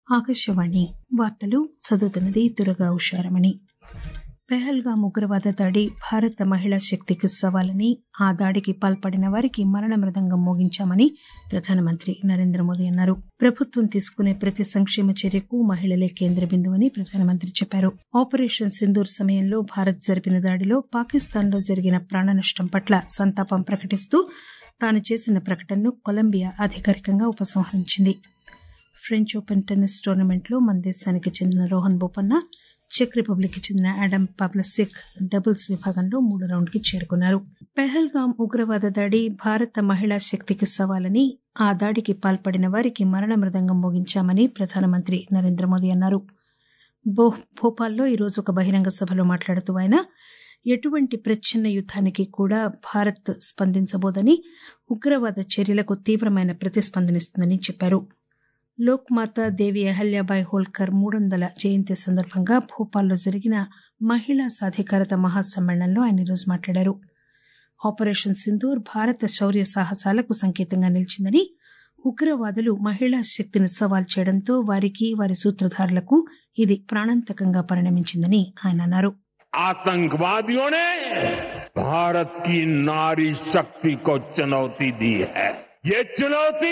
ఆకాశవాణి వార్తలు చదువుతున్నది దురగా ఉషారమణి పెహల్గాం ఉగ్రవాద దాడి భారత మహిళా శక్తికి సవాలని ఆ దాడికి పాల్పడిన వారికి మరణ మృదంగం మోగించామని ప్రధానమంత్రి నరేంద్ర మోదీ అన్నారు ప్రభుత్వం తీసుకునే ప్రతి సంక్షేమ చర్యకు మహిళలే కేంద్ర బిందువని ప్రధానమంత్రి చెప్పారు ఆపరేషన్ సింధూర్ సమయంలో భారత్ జరిపిన దాడిలో పాకిస్తాన్లో జరిగిన ప్రాణనష్టం పట్ల సంతాపం ప్రకటిస్తూ తాను చేసిన ప్రకటనను కొలంబియా అధికారికంగా ఉపసంహరించింది ఫ్రెంచ్ ఓపెన్ టెన్నిస్ టోర్నమెంట్లో మన దేశానికి చెందిన రోహన్ బోపన్న చెక్ రిపబ్లిక్ కి చెందిన ఆడమ్ పాబ్లసిక్ డబుల్స్ విభాగంలో మూడో రౌండ్ కి చేరుకున్నారు పెహల్గాం ఉగ్రవాద దాడి భారత మహిళా శక్తికి సవాలని ఆ దాడికి పాల్పడిన వారికి మరణ మృదంగం మోగించామని ప్రధానమంత్రి నరేంద్ర మోదీ అన్నారు భోపాల్లో ఈరోజు ఒక బహిరంగ సభలో మాట్లాడుతూ ఆయన ఎటువంటి ప్రచ్ఛన్న యుద్దానికి కూడా భారత్ స్పందించబోదని ఉగ్రవాద చర్యలకు తీవ్రమైన ప్రతిస్పందనిస్తుందని చెప్పారు లోక్ మాత దేవి అహల్యాబాయ్ హోల్కర్ మూడొందల జయంతి సందర్భంగా భోపాల్లో జరిగిన మహిళా సాధికారత మహాసమ్మేళనంలో ఆయన ఈరోజు మాట్లాడారు ఆపరేషన్ సింధూర్ భారత శౌర్య సాహసాలకు సంకేతంగా నిలిచిందని ఉగ్రవాదులు మహిళా శక్తిని సవాల్ చేయడంతో వారికి వారి సూత్రధారులకు ఇది ప్రాణాంతకంగా పరిణమించిందని ఆయన అన్నారు आतंकवादियों ने भारत की नारी शक्ति को चुनौती दी है ये चुनौती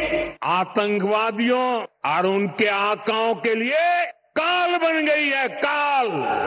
आतंकवादियों और उनके आकाओं के लिए काल बन गई है काल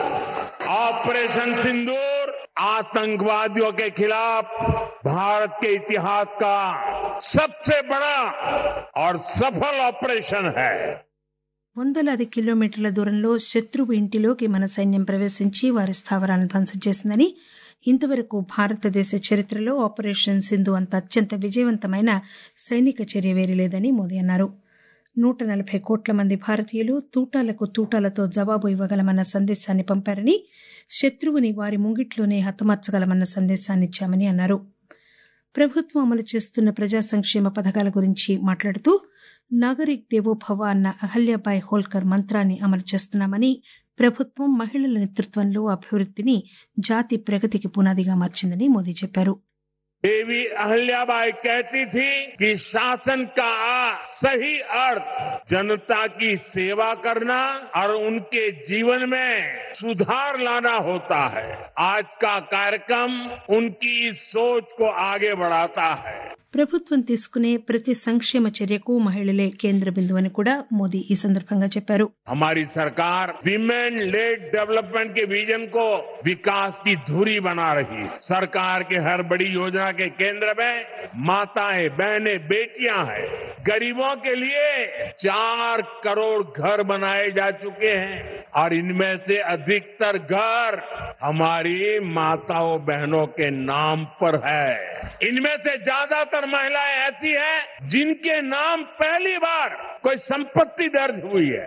ऑपरेशन सिंदूर आतंकवादियों के खिलाफ भारत के इतिहास का सबसे बड़ा और सफल ऑपरेशन है వందలాది కిలోమీటర్ల దూరంలో శత్రువు ఇంటిలోకి మన సైన్యం ప్రవేశించి వారి స్థావరాలను ధ్వంసం చేసిందని ఇంతవరకు భారతదేశ చరిత్రలో ఆపరేషన్ సింధు అంత అత్యంత విజయవంతమైన సైనిక చర్య వేరే లేదని మోదీ అన్నారు నూట నలభై కోట్ల మంది భారతీయులు తూటాలకు తూటాలతో జవాబు ఇవ్వగలమన్న సందేశాన్ని పంపారని శత్రువుని వారి ముంగిట్లోనే హతమార్చగలమన్న సందేశాన్ని ఇచ్చామని అన్నారు ప్రభుత్వం అమలు చేస్తున్న ప్రజా సంక్షేమ పథకాల గురించి మాట్లాడుతూ నాగరిక్ దేవోభవ అన్న అహల్యాబాయ్ హోల్కర్ మంత్రాన్ని అమలు చేస్తున్నామని ప్రభుత్వం మహిళల నేతృత్వంలో అభివృద్దిని జాతి ప్రగతికి పునాదిగా మార్చిందని మోదీ చెప్పారు देवी अहल्याबाई कहती थी कि शासन का सही अर्थ जनता की सेवा करना और उनके जीवन में सुधार लाना होता है आज का कार्यक्रम उनकी इस सोच को आगे बढ़ाता है ప్రభుత్వం తీసుకునే ప్రతి సంక్షేమ చర్యకు మహిళలే కేంద్ర బిందువని కూడా మోదీ ఈ సందర్భంగా చెప్పారు हमारी सरकार विमेन लेड डेवलपमेंट के विजन को विकास की धुरी बना रही है सरकार के हर बड़ी योजना के केंद्र में माताएं बहनें बेटियां हैं गरीबों के लिए चार करोड़ घर बनाए जा चुके हैं और इनमें से अधिकतर घर हमारी माताओं बहनों के नाम पर है इनमें से ज्यादातर महिलाएं ऐसी हैं जिनके नाम पहली बार कोई संपत्ति दर्ज हुई है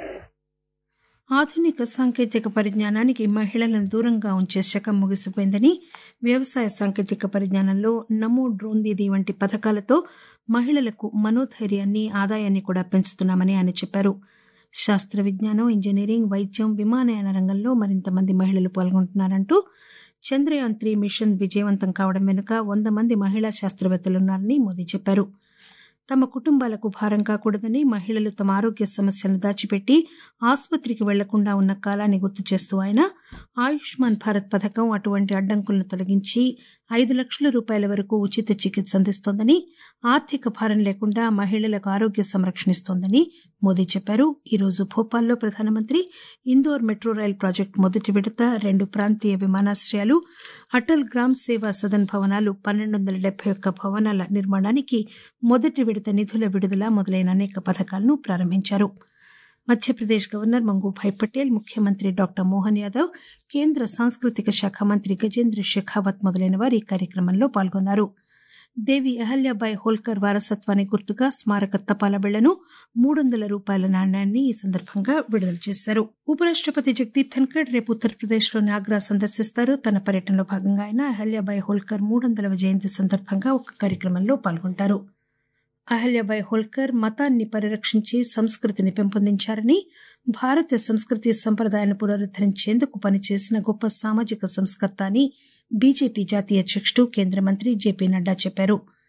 ఆధునిక సాంకేతిక పరిజ్ఞానానికి మహిళలను దూరంగా ఉంచే శకం ముగిసిపోయిందని వ్యవసాయ సాంకేతిక పరిజ్ఞానంలో నమో డ్రోన్ దీదీ వంటి పథకాలతో మహిళలకు మనోధైర్యాన్ని ఆదాయాన్ని కూడా పెంచుతున్నామని ఆయన చెప్పారు శాస్త్ర విజ్ఞానం ఇంజనీరింగ్ వైద్యం విమానయాన రంగంలో మరింత మంది మహిళలు పాల్గొంటున్నారంటూ చంద్రయాన్ త్రీ మిషన్ విజయవంతం కావడం వెనుక వంద మంది మహిళా శాస్త్రవేత్తలున్నారని మోదీ చెప్పారు తమ కుటుంబాలకు భారం కాకూడదని మహిళలు తమ ఆరోగ్య సమస్యలను దాచిపెట్టి ఆసుపత్రికి వెళ్లకుండా ఉన్న కాలాన్ని గుర్తు చేస్తూ ఆయన ఆయుష్మాన్ భారత్ పథకం అటువంటి అడ్డంకులను తొలగించి ఐదు లక్షల రూపాయల వరకు ఉచిత చికిత్స అందిస్తోందని ఆర్థిక భారం లేకుండా మహిళలకు ఆరోగ్య సంరక్షణ ఇస్తోందని మోదీ చెప్పారు ఈరోజు భోపాల్లో ప్రధానమంత్రి ఇందోర్ మెట్రో రైల్ ప్రాజెక్టు మొదటి విడత రెండు ప్రాంతీయ విమానాశ్రయాలు అటల్ గ్రామ్ సేవా సదన్ భవనాలు పన్నెండు వందల డెబ్బై ఒక్క భవనాల నిర్మాణానికి మొదటి విడత నిధుల విడుదల మొదలైన అనేక పథకాలను ప్రారంభించారు మధ్యప్రదేశ్ గవర్నర్ మంగూభాయ్ పటేల్ ముఖ్యమంత్రి డాక్టర్ మోహన్ యాదవ్ కేంద్ర సాంస్కృతిక శాఖ మంత్రి గజేంద్ర షెఖావత్ మొదలైన వారు ఈ కార్యక్రమంలో పాల్గొన్నారు దేవి అహల్యాబాయ్ హోల్కర్ వారసత్వానికి గుర్తుగా స్మారక తపాలా బిళ్లను మూడు వందల రూపాయల నాణ్యాన్ని ఈ సందర్భంగా విడుదల చేశారు ఉపరాష్టపతి జగదీప్ ధన్కడ్ రేపు ఉత్తరప్రదేశ్లోని ఆగ్రా సందర్శిస్తారు తన పర్యటనలో భాగంగా ఆయన అహల్యాబాయ్ హోల్కర్ మూడు వందల జయంతి సందర్భంగా ఒక కార్యక్రమంలో పాల్గొంటారు అహల్యాబాయ్ హోల్కర్ మతాన్ని పరిరక్షించి సంస్కృతిని పెంపొందించారని భారత సంస్కృతి సంప్రదాయాలను పునరుద్దరించేందుకు పనిచేసిన గొప్ప సామాజిక సంస్కర్త అని బీజేపీ జాతీయ అధ్యకుడు కేంద్ర మంత్రి జేపీ నడ్డా చెప్పారు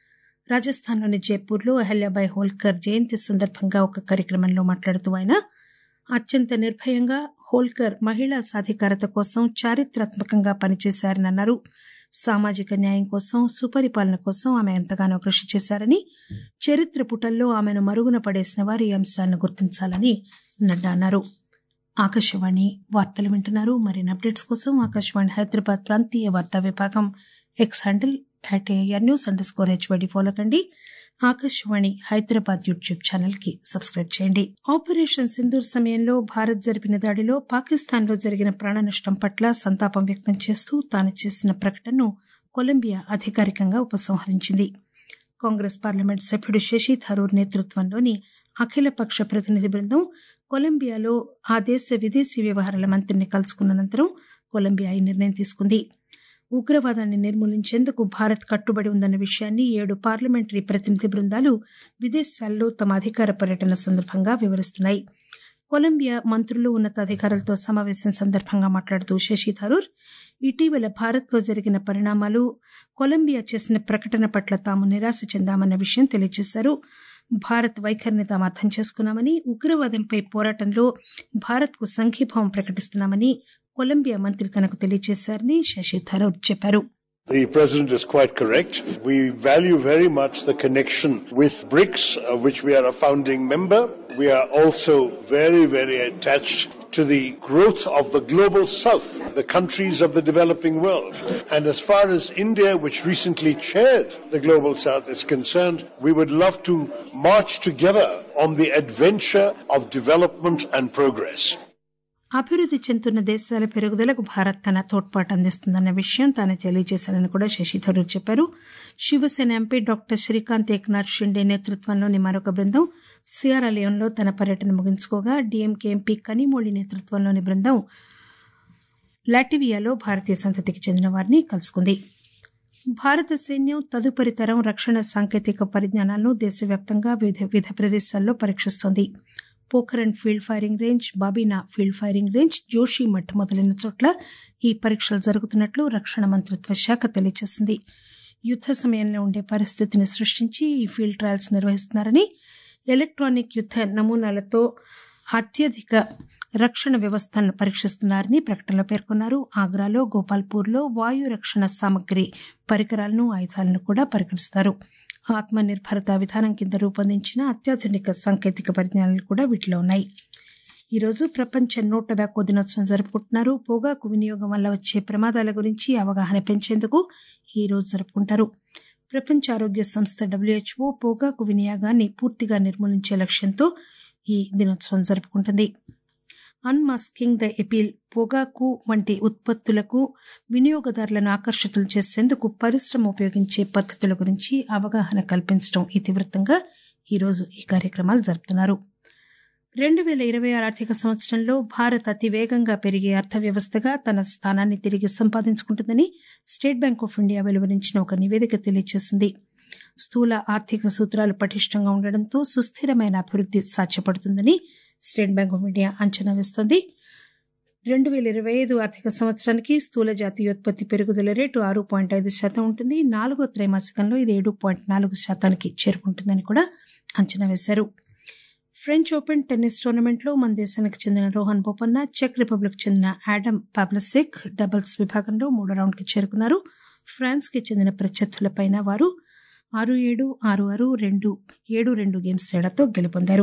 రాజస్థాన్లోని జైపూర్లో అహల్యాబాయ్ హోల్కర్ జయంతి సందర్భంగా ఒక కార్యక్రమంలో మాట్లాడుతూ ఆయన అత్యంత నిర్భయంగా హోల్కర్ మహిళా సాధికారత కోసం చారిత్రాత్మకంగా పనిచేశారని అన్నారు సామాజిక న్యాయం కోసం సుపరిపాలన కోసం ఆమె ఎంతగానో కృషి చేశారని చరిత్ర పుటల్లో ఆమెను మరుగున పడేసిన వారి అంశాలను గుర్తించాలని నడ్డా అన్నారు ఆకాశవాణి వార్తలు వింటున్నారు మరిన్ని అప్డేట్స్ కోసం ఆకాశవాణి హైదరాబాద్ ప్రాంతీయ వార్తా విభాగం X handle at AR news underscore HYD follow కండి ఆకాశవాణి హైదరాబాద్ యూట్యూబ్ ఛానల్ కి సబ్స్క్రైబ్ చేయండి ఆపరేషన్ సింధూర్ సమయంలో భారత్ జరిపిన దాడిలో పాకిస్తాన్ లో జరిగిన ప్రాణ నష్టం పట్ల సంతాపం వ్యక్తం చేస్తూ తాను చేసిన ప్రకటనను కొలంబియా అధికారికంగా ఉపసంహరించింది కాంగ్రెస్ పార్లమెంట్ సభ్యుడు శశి థరూర్ నేతృత్వంలోని అఖిలపక్ష ప్రతినిధి బృందం కొలంబియాలో ఆ దేశ విదేశీ వ్యవహారాల మంత్రిని కలుసుకున్న అనంతరం కొలంబియా ఈ నిర్ణయం తీసుకుంది ఉగ్రవాదాన్ని నిర్మూలించేందుకు భారత్ కట్టుబడి ఉందన్న విషయాన్ని ఏడు పార్లమెంటరీ ప్రతినిధి బృందాలు విదేశాల్లో తమ అధికార పర్యటన సందర్భంగా వివరిస్తున్నాయి కొలంబియా మంత్రులు ఉన్నతాధికారులతో సమావేశం సందర్భంగా మాట్లాడుతూ శశి థరూర్ ఇటీవల భారత్లో జరిగిన పరిణామాలు కొలంబియా చేసిన ప్రకటన పట్ల తాము నిరాశ చెందామన్న విషయం తెలియజేశారు భారత్ వైఖరిని తాము అర్థం చేసుకున్నామని ఉగ్రవాదంపై పోరాటంలో భారత్కు సంఘీభావం ప్రకటిస్తున్నామని కొలంబియా మంత్రి తనకు తెలియజేశారని శశి థరూర్ చెప్పారు The President is quite correct. We value very much the connection with BRICS, of which we are a founding member. We are also very, very attached to the growth of the global south, the countries of the developing world. And as far as India, which recently chaired the global south, is concerned, we would love to march together on the adventure of development and progress. అభివృద్ది చెందుతున్న దేశాల పెరుగుదలకు భారత్ తన తోడ్పాటు అందిస్తుందన్న విషయం తాను తెలియజేశానని కూడా శశి థరూర్ చెప్పారు శివసేన ఎంపీ డాక్టర్ శ్రీకాంత్ ఏక్నాథ్ షిండే నేతృత్వంలోని మరొక బృందం సియారాలియోన్లో తన పర్యటన ముగించుకోగా డీఎంకే ఎంపీ కనిమోళి నేతృత్వంలోని బృందం లాటివియాలో భారతీయ సంతతికి చెందిన వారిని కలుసుకుంది భారత సైన్యం తదుపరి తరం రక్షణ సాంకేతిక పరిజ్ఞానాలను దేశవ్యాప్తంగా వివిధ వివిధ ప్రదేశాల్లో పరీక్షిస్తోంది Pokhran field firing range Babina field firing range Joshimath మొదలైన చోట్ల ఈ పరీక్షలు జరుగుతున్నట్లు రక్షణ మంత్రిత్వ శాఖ తెలియజేసింది యుద్ద సమయంలో ఉండే పరిస్థితిని సృష్టించి ఈ ఫీల్డ్ ట్రయల్స్ నిర్వహిస్తున్నారని ఎలక్ట్రానిక్ యుద్ద నమూనాలతో అత్యధిక రక్షణ వ్యవస్థలను పరీక్షిస్తున్నారని ప్రకటనలో పేర్కొన్నారు ఆగ్రాలో గోపాల్పూర్లో వాయు రక్షణ సామగ్రి పరికరాలను ఆయుధాలను కూడా పరీక్షిస్తారు ఆత్మ నిర్భరత విధానం కింద రూపొందించిన అత్యాధునిక సాంకేతిక పరిజ్ఞానాలు కూడా వీటిలో ఉన్నాయి ఈరోజు ప్రపంచ నో టొబాకో దినోత్సవం జరుపుకుంటున్నారు పొగాకు వినియోగం వల్ల వచ్చే ప్రమాదాల గురించి అవగాహన పెంచేందుకు ఈ రోజు జరుపుకుంటారు ప్రపంచ ఆరోగ్య సంస్థ డబ్ల్యూహెచ్ఓ పొగాకు వినియోగాన్ని పూర్తిగా నిర్మూలించే లక్ష్యంతో ఈ దినోత్సవం జరుపుకుంటుంది అన్మాస్కింగ్ ద ఎపీల్ పొగాకు వంటి ఉత్పత్తులకు వినియోగదారులను ఆకర్షితులు చేసేందుకు పరిశ్రమ ఉపయోగించే పద్ధతుల గురించి అవగాహన కల్పించడం ఇతివృత్తంగా ఈరోజు ఈ కార్యక్రమాలు జరుపుతున్నారు రెండు వేల ఇరవై ఆరు ఆర్థిక సంవత్సరంలో భారత్ అతి వేగంగా పెరిగే అర్థవ్యవస్థగా తన స్థానాన్ని తిరిగి సంపాదించుకుంటుందని స్టేట్ బ్యాంక్ ఆఫ్ ఇండియా వెలువరించిన ఒక నివేదిక తెలియజేసింది స్థూల ఆర్థిక సూత్రాలు పటిష్టంగా ఉండడంతో సుస్థిరమైన అభివృద్ది సాధ్యపడుతుందని స్టేట్ బ్యాంక్ ఆఫ్ ఇండియా అంచనా వేస్తోంది రెండు వేల ఇరవై ఐదు ఆర్థిక సంవత్సరానికి స్థూల జాతీయోత్పత్తి పెరుగుదల రేటు ఆరు పాయింట్ ఐదు శాతం ఉంటుంది నాలుగో త్రైమాసికంలో ఇది ఏడు పాయింట్ నాలుగు శాతానికి చేరుకుంటుందని కూడా అంచనా వేశారు ఫ్రెంచ్ ఓపెన్ టెన్నిస్ టోర్నమెంట్లో మన దేశానికి చెందిన రోహన్ బోపన్న చెక్ రిపబ్లిక్ చెందిన యాడమ్ పాబ్లసిక్ డబుల్స్ విభాగంలో మూడో రౌండ్కి చేరుకున్నారు ఫ్రాన్స్కి చెందిన ప్రత్యర్థులపైన వారు ఆరు ఏడు ఆరు ఆరు రెండు ఏడు రెండు గేమ్స్ తేడాతో గెలుపొందారు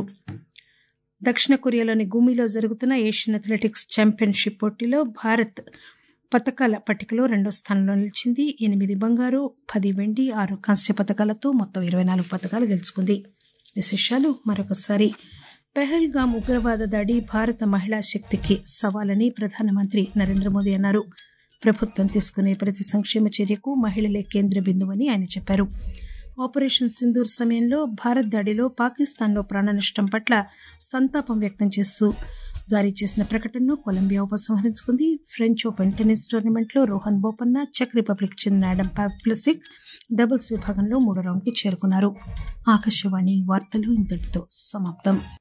దక్షిణ కొరియాలోని గుమిలో జరుగుతున్న ఏషియన్ అథ్లెటిక్స్ ఛాంపియన్షిప్ పోటీలో భారత్ పథకాల పట్టికలో రెండో స్థానంలో నిలిచింది ఎనిమిది బంగారు పది వెండి ఆరు కాంస్య పథకాలతో మొత్తం ఇరవై నాలుగు పథకాలు గెలుచుకుంది విశేషాలు మరొకసారి పెహల్గాం ఉగ్రవాద దాడి భారత మహిళా శక్తికి సవాలని ప్రధానమంత్రి నరేంద్ర మోదీ అన్నారు ప్రభుత్వం తీసుకునే ప్రతి సంక్షేమ చర్యకు మహిళలే కేంద్ర బిందువని ఆయన చెప్పారు ఆపరేషన్ సింధూర్ సమయంలో భారత్ దాడిలో పాకిస్తాన్లో ప్రాణ నష్టం పట్ల సంతాపం వ్యక్తం చేస్తూ జారీ చేసిన ప్రకటనను కొలంబియా ఉపసంహరించుకుంది ఫ్రెంచ్ ఓపెన్ టెన్నిస్ టోర్నమెంట్లో రోహన్ బోపన్న చెక్ రిపబ్లిక్ చెందిన ఆడమ్ పాప్లసిక్ డబుల్స్ విభాగంలో మూడో రౌండ్కి చేరుకున్నారు ఆకాశవాణి వార్తలు ఇంతటితో సమాప్తం